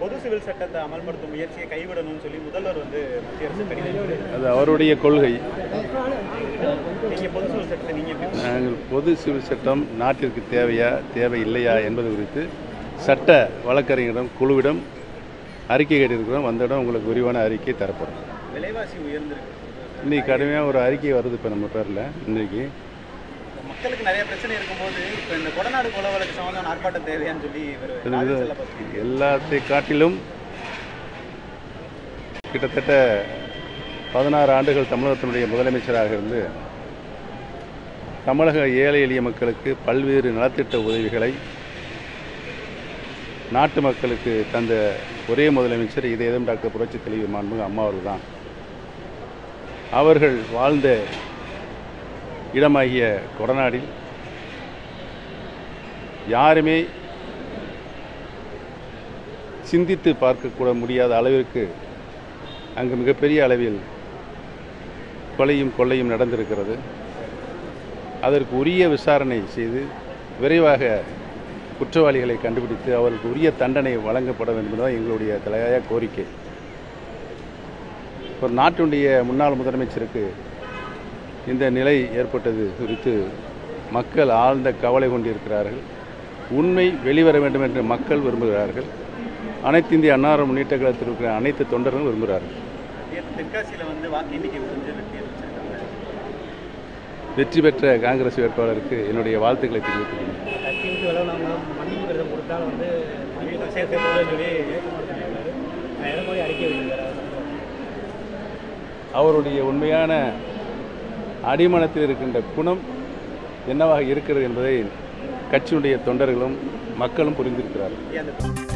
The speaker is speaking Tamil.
பொது சிவில் சட்டத்தை அமல்படுத்தும் முயற்சியை கைவிடணும்னு சொல்லி முதல்வர் வந்து மத்திய அரசு கடிதம் அது அவருடைய கொள்கை நீங்க பொது சிவில் சட்டத்தை நீங்க எப்படி நாங்கள் பொது சிவில் சட்டம் நாட்டிற்கு தேவையா தேவை இல்லையா என்பது குறித்து சட்ட வழக்கறிஞரிடம் குழுவிடம் அறிக்கை கேட்டிருக்கிறோம் வந்தவுடன் உங்களுக்கு விரிவான அறிக்கை தரப்படும் விலைவாசி உயர்ந்திருக்கு இன்னைக்கு கடுமையாக ஒரு அறிக்கை வருது இப்போ நம்ம பேரில் இன்னைக்கு மக்களுக்கு நிறைய பிரச்சனை இருக்கும்போது இப்போ இந்த கொடநாடு கொலை வழக்கு சம்பந்தம் ஆர்ப்பாட்டம் தேவையான்னு சொல்லி இவர் இது ராஜன் இது செல்லப்பா எல்லாத்தை காட்டிலும் கிட்டத்தட்ட பதினாறு ஆண்டுகள் தமிழகத்தினுடைய முதலமைச்சராக இருந்து தமிழக ஏழை எளிய மக்களுக்கு பல்வேறு நலத்திட்ட உதவிகளை நாட்டு மக்களுக்கு தந்த ஒரே முதலமைச்சர் இதயம் டாக்டர் புரட்சி தலைவர் மாண்புமிகு அம்மா அவர்கள் தான் அவர்கள் வாழ்ந்த இடமாகிய கொடநாடில் யாருமே சிந்தித்து பார்க்கக்கூட முடியாத அளவிற்கு அங்கு மிகப்பெரிய அளவில் கொலையும் கொள்ளையும் நடந்திருக்கிறது அதற்கு உரிய விசாரணை செய்து விரைவாக குற்றவாளிகளை கண்டுபிடித்து அவருக்கு உரிய தண்டனை வழங்கப்பட வேண்டும் என்பதுதான் எங்களுடைய தலையாய கோரிக்கை ஒரு நாட்டினுடைய முன்னாள் முதலமைச்சருக்கு இந்த நிலை ஏற்பட்டது குறித்து மக்கள் ஆழ்ந்த கவலை கொண்டிருக்கிறார்கள் உண்மை வெளிவர வேண்டும் என்று மக்கள் விரும்புகிறார்கள் அனைத்து இந்திய அன்னார முன்னேற்ற கழகத்தில் இருக்கிற அனைத்து தொண்டர்களும் விரும்புகிறார்கள் நேத்து தெற்காசியில் வந்து வாக்கு எண்ணிக்கை முடிஞ்சு வெற்றி அறிவிச்சிருக்காங்க வெற்றி பெற்ற காங்கிரஸ் வேட்பாளருக்கு என்னுடைய வாழ்த்துக்களை தெரிவித்துள்ளேன் கட்சி விட்டு விலகினவங்க மன்னிப்பு கடிதம் கொடுத்தால் வந்து வீட்டு சேர்த்து சொல்லி எடப்பாடி அறிக்கை விட்டுருக்காரு அவருடைய உண்மையான அடிமனத்தில் இருக்கின்ற குணம் என்னவாக இருக்கிறது என்பதை கட்சியினுடைய தொண்டர்களும் மக்களும் புரிந்திருக்கிறார்கள் அந்த